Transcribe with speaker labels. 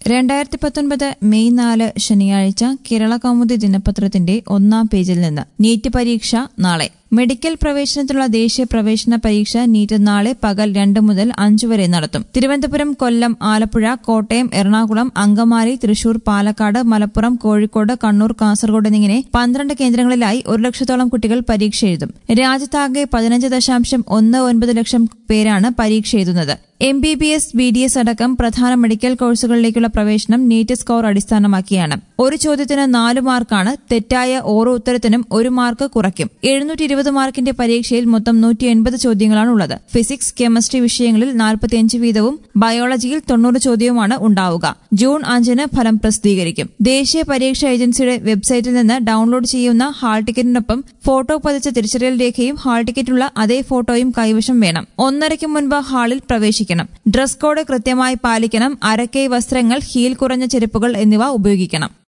Speaker 1: രണ്ടായിരത്തി പത്തൊൻപത് മെയ് നാല് ശനിയാഴ്ച കേരള കൗമുദി ദിനപത്രത്തിന്റെ ഒന്നാം പേജിൽ നിന്ന് നീറ്റ് പരീക്ഷ നാളെ മെഡിക്കൽ പ്രവേശനത്തിനുള്ള ദേശീയ പ്രവേശന പരീക്ഷ നീറ്റ് നാളെ പകൽ രണ്ട് മുതൽ അഞ്ചു വരെ നടത്തും തിരുവനന്തപുരം കൊല്ലം ആലപ്പുഴ കോട്ടയം എറണാകുളം അങ്കമാലി തൃശൂർ പാലക്കാട് മലപ്പുറം കോഴിക്കോട് കണ്ണൂർ കാസർഗോഡ് എന്നിങ്ങനെ പന്ത്രണ്ട് കേന്ദ്രങ്ങളിലായി ഒരു ലക്ഷത്തോളം കുട്ടികൾ പരീക്ഷ എഴുതും രാജ്യത്താകെ പതിനഞ്ച് ദശാംശം ഒന്ന് ഒൻപത് ലക്ഷം പേരാണ് പരീക്ഷ എഴുതുന്നത് M B B S B D S അടക്കം പ്രധാന മെഡിക്കൽ കോഴ്സുകളിലേക്കുള്ള പ്രവേശനം നീറ്റ് സ്കോർ അടിസ്ഥാനമാക്കിയാണ് ഒരു ചോദ്യത്തിന് നാല് മാർക്കാണ് തെറ്റായ ഓരോ ഉത്തരത്തിനും ഒരു മാർക്ക് കുറയ്ക്കും എഴുന്നൂറ്റി ഇരുപത് മാർക്കിന്റെ പരീക്ഷയിൽ മൊത്തം നൂറ്റി എൺപത് ചോദ്യങ്ങളാണ് ഉള്ളത് ഫിസിക്സ് കെമിസ്ട്രി വിഷയങ്ങളിൽ നാൽപ്പത്തിയഞ്ച് വീതവും ബയോളജിയിൽ തൊണ്ണൂറ് ചോദ്യവുമാണ് ഉണ്ടാവുക ജൂൺ അഞ്ചിന് ഫലം പ്രസിദ്ധീകരിക്കും ദേശീയ പരീക്ഷാ ഏജൻസിയുടെ വെബ്സൈറ്റിൽ നിന്ന് ഡൌൺലോഡ് ചെയ്യുന്ന ഹാൾ ടിക്കറ്റിനൊപ്പം ഫോട്ടോ പതിച്ച തിരിച്ചറിയൽ രേഖയും ഹാൾ ടിക്കറ്റുള്ള അതേ ഫോട്ടോയും കൈവശം വേണം ഒന്നരയ്ക്ക് മുൻപ് ഹാളിൽ പ്രവേശിക്കണം ഡ്രസ് കോഡ് കൃത്യമായി പാലിക്കണം അരക്കൈ വസ്ത്രങ്ങൾ ഹീൽ കുറഞ്ഞ ചെരുപ്പുകൾ എന്നിവ ഉപയോഗിക്കണം